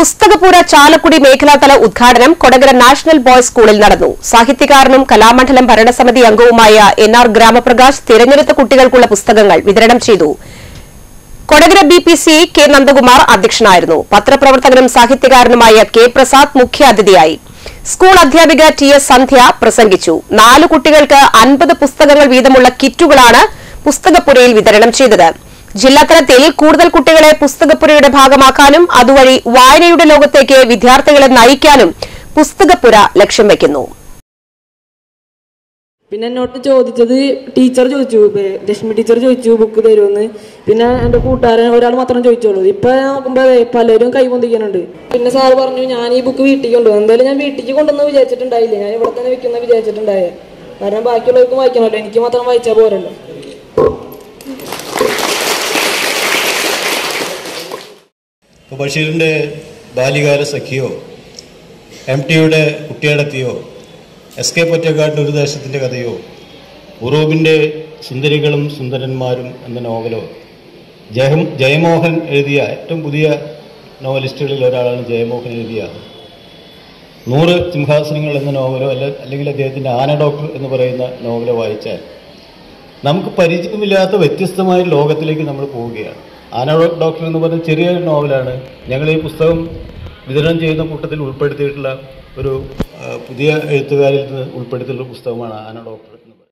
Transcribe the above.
പുസ്തകപൂര ചാലക്കുടി മേഖലാതല ഉദ്ഘാടനം Kodakara national boys സ്കൂളിൽ നടന്നു സാഹിത്യകാരനും കലാമണ്ഡലം ഭരണസമിതി അംഗവുമായ എൻ ആർ ഗ്രാമപ്രകാശ് തിരഞ്ഞെടുത്ത കുട്ടികൾക്കുള്ള പുസ്തകങ്ങൾ വിതരണം ചെയ്തു Kodakara B P C K Nandakumar അധ്യക്ഷനായിരുന്നു പത്രപ്രവർത്തകനും സാഹിത്യകാരനുമായ കെ പ്രസാദ് മുഖ്യാതിഥിയായി സ്കൂൾ അധ്യാപിക ടി എസ് സന്ധ്യ പ്രസംഗിച്ചു നാല് കുട്ടികൾക്ക് അൻപത് പുസ്തകങ്ങൾ വീതമുള്ള കിറ്റുകളാണ് പുസ്തകപ്പുരയിൽ വിതരണം ചെയ്തത് ജില്ലാതലത്തിൽ കൂടുതൽ കുട്ടികളെ പുസ്തകപ്പുരയുടെ ഭാഗമാക്കാനും അതുവഴി വായനയുടെ ലോകത്തേക്ക് വിദ്യാർത്ഥികളെ നയിക്കാനും പുസ്തകപ്പുര ലക്ഷ്യം വയ്ക്കുന്നു പിന്നെ എന്നോട് ചോദിച്ചത് ടീച്ചർ ചോദിച്ചു ഇപ്പൊ രശ്മി ടീച്ചർ ചോദിച്ചു ബുക്ക് തരുമെന്ന് പിന്നെ എൻ്റെ കൂട്ടുകാരൻ ഒരാൾ മാത്രം ചോദിച്ചോളൂ ഇപ്പൊ നോക്കുമ്പോ ദേ പലരും കൈപൊന്തിക്കാനുണ്ട് പിന്നെ സാറ് പറഞ്ഞു ഞാൻ ഈ ബുക്ക് വീട്ടിൽ കൊണ്ടുപോകും എന്തായാലും ഞാൻ വീട്ടിലേക്ക് കൊണ്ടുവന്ന് വിചാരിച്ചിട്ടുണ്ടായില്ല ഞാൻ ഇവിടെ തന്നെ വെക്കുന്ന വിചാരിച്ചിട്ടുണ്ടായേ കാരണം ബാക്കിയുള്ളവർക്കും വായിക്കണമല്ലോ എനിക്ക് മാത്രം വായിച്ചാൽ പോരല്ലോ ഇപ്പോൾ ബഷീറിൻ്റെ ബാല്യകാല സഖിയോ എം ടിയുടെ കുട്ടിയടത്തിയോ എസ് കെ പൊറ്റക്കാടിൻ്റെ ഒരു ദേശത്തിൻ്റെ കഥയോ ഉറൂബിൻ്റെ സുന്ദരികളും സുന്ദരന്മാരും എന്ന നോവലോ ജയം ജയമോഹൻ എഴുതിയ ഏറ്റവും പുതിയ നോവലിസ്റ്റുകളിൽ ഒരാളാണ് ജയമോഹൻ എഴുതിയ നൂറ് സിംഹാസനങ്ങൾ എന്ന നോവലോ അല്ല അല്ലെങ്കിൽ അദ്ദേഹത്തിൻ്റെ ആന ഡോക്ടർ എന്ന് പറയുന്ന നോവലോ വായിച്ചാൽ നമുക്ക് പരിചയമില്ലാത്ത വ്യത്യസ്തമായ ഒരു ലോകത്തിലേക്ക് നമ്മൾ പോവുകയാണ് ആന ഡോക്ടർ എന്ന് പറഞ്ഞ ചെറിയൊരു നോവലാണ് ഞങ്ങൾ ഈ പുസ്തകം വിതരണം ചെയ്യുന്ന കൂട്ടത്തിൽ ഉൾപ്പെടുത്തിയിട്ടുള്ള ഒരു ആ, പുതിയ എഴുത്തുകാരിൽ നിന്ന് ഉൾപ്പെടുത്തിയിട്ടുള്ള പുസ്തകമാണ് ആന ഡോക്ടർ